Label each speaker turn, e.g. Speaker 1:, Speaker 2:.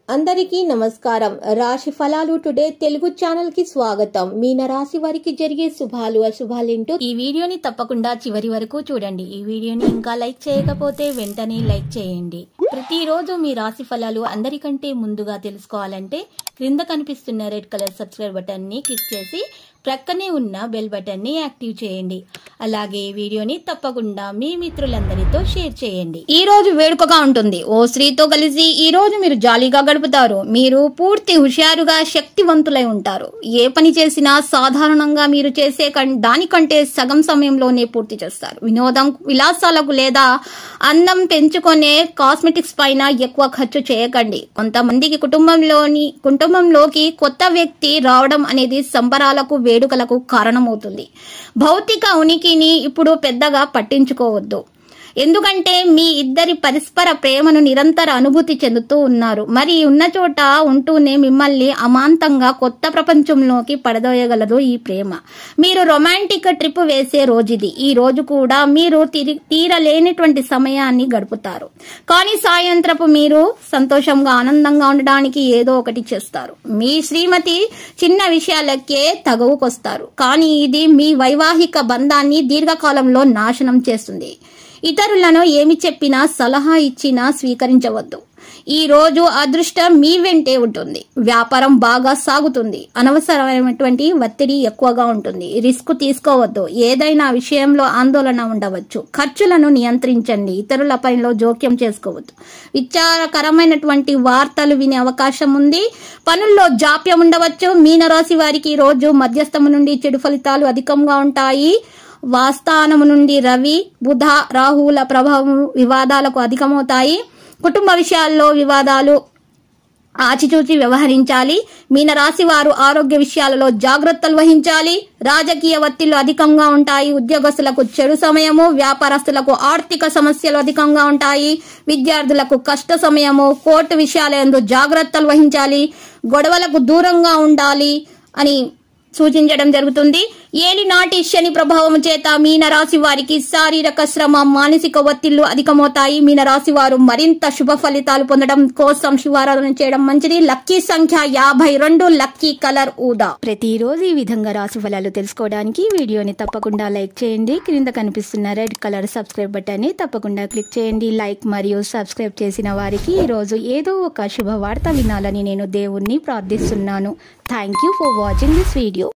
Speaker 1: అందరికీ నమస్కారం రాశి ఫలాలు టుడే తెలుగు ఛానల్ కి స్వాగతం మీన రాశి వారికి జరిగే శుభాలు అశుభాలేంటో
Speaker 2: ఈ వీడియోని తప్పకుండా చివరి వరకు చూడండి ఈ వీడియోని ఇంకా లైక్ చేయకపోతే వెంటనే లైక్ చేయండి ప్రతిరోజు మీ రాశి ఫలాలు అందరికంటే ముందుగా తెలుసుకోవాలంటే క్రింద కనిపిస్తున్న రెడ్ కలర్ సబ్స్క్రైబ్ బటన్ ని క్లిక్ చేసి ప్రక్కనే ఉన్న బెల్ బటన్ ని యాక్టివ్ చేయండి అలాగే ఈ వీడియోని తప్పకుండా మీ మిత్రులందరితో షేర్ చేయండి
Speaker 3: ఈ రోజు వేడుకగా ఉంటుంది ఓ స్త్రీతో కలిసి ఈ రోజు మీరు జాలీగా గడుపుతారు మీరు పూర్తి హుషారుగా శక్తివంతులై ఉంటారు ఏ పని చేసినా సాధారణంగా మీరు చేసే కం- దానికంటే సగం సమయంలోనే పూర్తి చేస్తారు వినోదం విలాసాలకు లేదా అందం పెంచుకునే కాస్మెటిక్స్ పైన ఎక్కువ ఖర్చు చేయకండి కొంతమందికి కుటుంబంలోని కుటుంబంలోకి కొత్త వ్యక్తి రావడం అనేది సంబరాలకు వేడుకలకు కారణమవుతుంది భౌతిక ఉనికిని ఇప్పుడు పెద్దగా పట్టించుకోవద్దు ఎందుకంటే మీ ఇద్దరి పరస్పర ప్రేమను నిరంతర అనుభూతి చెందుతూ ఉన్నారు మరి ఉన్న చోట ఉంటూనే మిమ్మల్ని అమాంతంగా కొత్త ప్రపంచంలోకి పడదోయగలదు ఈ ప్రేమ మీరు రొమాంటిక్ ట్రిప్ వేసే రోజుది ఈ రోజు కూడా మీరు తిరి- తీరలేనటువంటి సమయాన్ని గడుపుతారు కానీ సాయంత్రపు మీరు సంతోషంగా ఆనందంగా ఉండడానికి ఏదో ఒకటి చేస్తారు మీ శ్రీమతి చిన్న విషయాలకే తగవుకొస్తారు కానీ ఇది మీ వైవాహిక బంధాన్ని దీర్ఘకాలంలో నాశనం చేస్తుంది ఇతరులను ఏమి చెప్పినా సలహా ఇచ్చినా స్వీకరించవద్దు ఈ రోజు అదృష్టం మీ వెంటే ఉంటుంది వ్యాపారం బాగా సాగుతుంది అనవసరమైనటువంటి ఒత్తిడి ఎక్కువగా ఉంటుంది రిస్క్ తీసుకోవద్దు ఏదైనా విషయంలో ఆందోళన ఉండవచ్చు ఖర్చులను నియంత్రించండి ఇతరుల పనిలో జోక్యం చేసుకోవద్దు విచారకరమైనటువంటి వార్తలు వినే అవకాశం ఉంది పనుల్లో జాప్యం ఉండవచ్చు మీనరాశి వారికి ఈ రోజు మధ్యస్థము నుండి చెడు ఫలితాలు అధికంగా ఉంటాయి వాస్తానము నుండి రవి బుధ రాహుల ప్రభావం వివాదాలకు అధికమవుతాయి కుటుంబ విషయాల్లో వివాదాలు ఆచిచూచి వ్యవహరించాలి మీనరాశి వారు ఆరోగ్య విషయాలలో జాగ్రత్తలు వహించాలి రాజకీయ ఒత్తిళ్లు అధికంగా ఉంటాయి ఉద్యోగస్తులకు చెడు సమయము వ్యాపారస్తులకు ఆర్థిక సమస్యలు అధికంగా ఉంటాయి విద్యార్థులకు కష్ట సమయము కోర్టు విషయాలందు జాగ్రత్తలు వహించాలి గొడవలకు దూరంగా ఉండాలి అని సూచించడం జరుగుతుంది ఏలినాటి శని ప్రభావం చేత మీనరాశి వారికి శారీరక శ్రమ మానసిక ఒత్తిళ్లు అధికమవుతాయి మీనరాశి వారు మరింత శుభ ఫలితాలు పొందడం కోసం శివారాధన చేయడం మంచిది లక్కీ సంఖ్య యాభై రెండు లక్కీ కలర్ ఊదా
Speaker 2: ప్రతిరోజు ఈ విధంగా రాశి ఫలాలు తెలుసుకోవడానికి వీడియోని తప్పకుండా లైక్ చేయండి క్రింద కనిపిస్తున్న రెడ్ కలర్ సబ్స్క్రైబ్ బటన్ ని తప్పకుండా క్లిక్ చేయండి లైక్ మరియు సబ్స్క్రైబ్ చేసిన వారికి ఈ రోజు ఏదో ఒక శుభవార్త వినాలని నేను దేవుణ్ణి ప్రార్థిస్తున్నాను thank you for watching this video